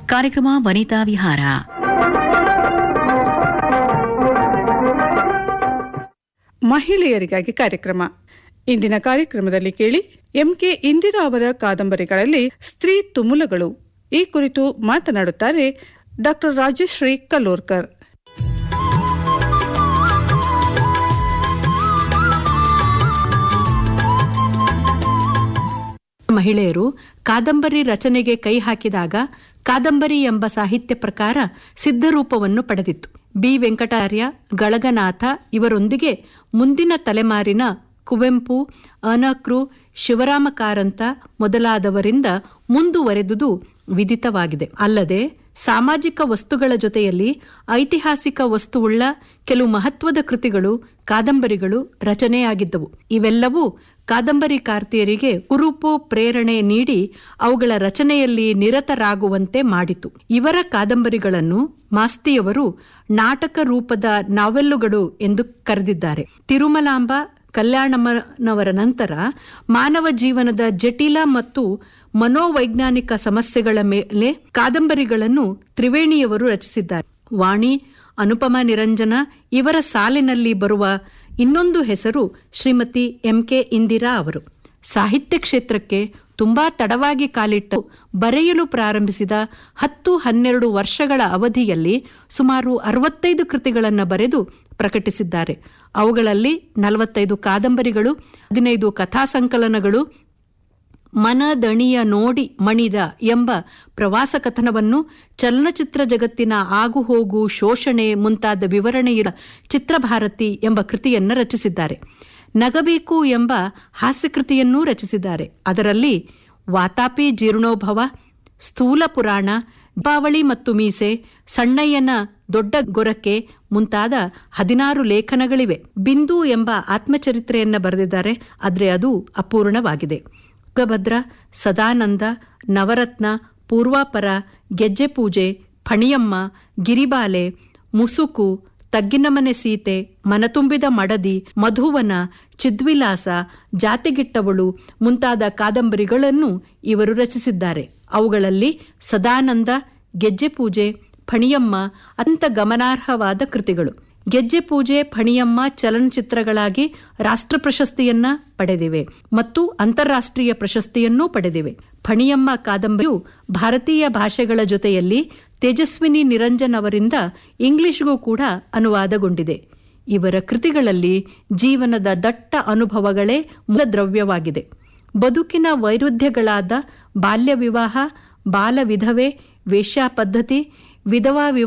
ಕಾರ್ಯಕ್ರಮ ವನಿತಾ ವಿಹಾರ ಮಹಿಳೆಯರಿಗಾಗಿ ಕಾರ್ಯಕ್ರಮ ಇಂದಿನ ಕಾರ್ಯಕ್ರಮದಲ್ಲಿ ಕೇಳಿ ಎಂಕೆ ಇಂದಿರಾ ಅವರ ಕಾದಂಬರಿಗಳಲ್ಲಿ ಸ್ತ್ರೀ ತುಮುಲಗಳು ಈ ಕುರಿತು ಮಾತನಾಡುತ್ತಾರೆ ಡಾಕ್ಟರ್ ರಾಜಶ್ರೀ ಕಲ್ಲೋರ್ಕರ್ ಮಹಿಳೆಯರು ಕಾದಂಬರಿ ರಚನೆಗೆ ಕೈ ಹಾಕಿದಾಗ ಕಾದಂಬರಿ ಎಂಬ ಸಾಹಿತ್ಯ ಪ್ರಕಾರ ಸಿದ್ಧರೂಪವನ್ನು ಪಡೆದಿತ್ತು ಬಿ ವೆಂಕಟಾರ್ಯ ಗಳಗನಾಥ ಇವರೊಂದಿಗೆ ಮುಂದಿನ ತಲೆಮಾರಿನ ಕುವೆಂಪು ಅನಕೃ ಶಿವರಾಮ ಕಾರಂತ ಮೊದಲಾದವರಿಂದ ಮುಂದುವರೆದುದು ವಿದಿತವಾಗಿದೆ ಅಲ್ಲದೆ ಸಾಮಾಜಿಕ ವಸ್ತುಗಳ ಜೊತೆಯಲ್ಲಿ ಐತಿಹಾಸಿಕ ವಸ್ತುವುಳ್ಳ ಕೆಲವು ಮಹತ್ವದ ಕೃತಿಗಳು ಕಾದಂಬರಿಗಳು ರಚನೆಯಾಗಿದ್ದವು ಇವೆಲ್ಲವೂ ಕಾದಂಬರಿಕಾರ್ತಿಯರಿಗೆ ಉರುಪು ಪ್ರೇರಣೆ ನೀಡಿ ಅವುಗಳ ರಚನೆಯಲ್ಲಿ ನಿರತರಾಗುವಂತೆ ಮಾಡಿತು ಇವರ ಕಾದಂಬರಿಗಳನ್ನು ಮಾಸ್ತಿಯವರು ನಾಟಕ ರೂಪದ ನಾವೆಲ್ಲುಗಳು ಎಂದು ಕರೆದಿದ್ದಾರೆ ತಿರುಮಲಾಂಬ ಕಲ್ಯಾಣಮ್ಮನವರ ನಂತರ ಮಾನವ ಜೀವನದ ಜಟಿಲ ಮತ್ತು ಮನೋವೈಜ್ಞಾನಿಕ ಸಮಸ್ಯೆಗಳ ಮೇಲೆ ಕಾದಂಬರಿಗಳನ್ನು ತ್ರಿವೇಣಿಯವರು ರಚಿಸಿದ್ದಾರೆ ವಾಣಿ ಅನುಪಮ ನಿರಂಜನ ಇವರ ಸಾಲಿನಲ್ಲಿ ಬರುವ ಇನ್ನೊಂದು ಹೆಸರು ಶ್ರೀಮತಿ ಎಂಕೆ ಇಂದಿರಾ ಅವರು ಸಾಹಿತ್ಯ ಕ್ಷೇತ್ರಕ್ಕೆ ತುಂಬಾ ತಡವಾಗಿ ಕಾಲಿಟ್ಟು ಬರೆಯಲು ಪ್ರಾರಂಭಿಸಿದ ಹತ್ತು ಹನ್ನೆರಡು ವರ್ಷಗಳ ಅವಧಿಯಲ್ಲಿ ಸುಮಾರು ಅರವತ್ತೈದು ಕೃತಿಗಳನ್ನು ಬರೆದು ಪ್ರಕಟಿಸಿದ್ದಾರೆ ಅವುಗಳಲ್ಲಿ ನಲವತ್ತೈದು ಕಾದಂಬರಿಗಳು ಹದಿನೈದು ಕಥಾ ಸಂಕಲನಗಳು ಮನದಣಿಯ ನೋಡಿ ಮಣಿದ ಎಂಬ ಪ್ರವಾಸ ಕಥನವನ್ನು ಚಲನಚಿತ್ರ ಜಗತ್ತಿನ ಆಗುಹೋಗು ಶೋಷಣೆ ಮುಂತಾದ ವಿವರಣೆಯ ಚಿತ್ರಭಾರತಿ ಎಂಬ ಕೃತಿಯನ್ನು ರಚಿಸಿದ್ದಾರೆ ನಗಬೇಕು ಎಂಬ ಹಾಸ್ಯಕೃತಿಯನ್ನೂ ರಚಿಸಿದ್ದಾರೆ ಅದರಲ್ಲಿ ವಾತಾಪಿ ಜೀರ್ಣೋಭವ ಸ್ಥೂಲ ಪುರಾಣ ದೀಪಾವಳಿ ಮತ್ತು ಮೀಸೆ ಸಣ್ಣಯ್ಯನ ದೊಡ್ಡ ಗೊರಕೆ ಮುಂತಾದ ಹದಿನಾರು ಲೇಖನಗಳಿವೆ ಬಿಂದು ಎಂಬ ಆತ್ಮಚರಿತ್ರೆಯನ್ನ ಬರೆದಿದ್ದಾರೆ ಆದರೆ ಅದು ಅಪೂರ್ಣವಾಗಿದೆ ತುಂಗಭದ್ರ ಸದಾನಂದ ನವರತ್ನ ಪೂರ್ವಾಪರ ಗೆಜ್ಜೆ ಪೂಜೆ ಫಣಿಯಮ್ಮ ಗಿರಿಬಾಲೆ ಮುಸುಕು ತಗ್ಗಿನಮನೆ ಸೀತೆ ಮನತುಂಬಿದ ಮಡದಿ ಮಧುವನ ಚಿದ್ವಿಲಾಸ ಜಾತಿಗಿಟ್ಟವಳು ಮುಂತಾದ ಕಾದಂಬರಿಗಳನ್ನು ಇವರು ರಚಿಸಿದ್ದಾರೆ ಅವುಗಳಲ್ಲಿ ಸದಾನಂದ ಗೆಜ್ಜೆ ಪೂಜೆ ಫಣಿಯಮ್ಮ ಅತ್ಯಂತ ಗಮನಾರ್ಹವಾದ ಕೃತಿಗಳು ಗೆಜ್ಜೆ ಪೂಜೆ ಫಣಿಯಮ್ಮ ಚಲನಚಿತ್ರಗಳಾಗಿ ರಾಷ್ಟ್ರ ಪ್ರಶಸ್ತಿಯನ್ನ ಪಡೆದಿವೆ ಮತ್ತು ಅಂತಾರಾಷ್ಟ್ರೀಯ ಪ್ರಶಸ್ತಿಯನ್ನೂ ಪಡೆದಿವೆ ಫಣಿಯಮ್ಮ ಕಾದಂಬರಿಯು ಭಾರತೀಯ ಭಾಷೆಗಳ ಜೊತೆಯಲ್ಲಿ ತೇಜಸ್ವಿನಿ ನಿರಂಜನ್ ಅವರಿಂದ ಇಂಗ್ಲಿಷ್ಗೂ ಕೂಡ ಅನುವಾದಗೊಂಡಿದೆ ಇವರ ಕೃತಿಗಳಲ್ಲಿ ಜೀವನದ ದಟ್ಟ ಅನುಭವಗಳೇ ಮೂಲದ್ರವ್ಯವಾಗಿದೆ ಬದುಕಿನ ವೈರುಧ್ಯಗಳಾದ ಬಾಲ್ಯ ವಿವಾಹ ಬಾಲ ವಿಧವೆ ವೇಶ್ಯಾ ಪದ್ಧತಿ ವಿಧವಾ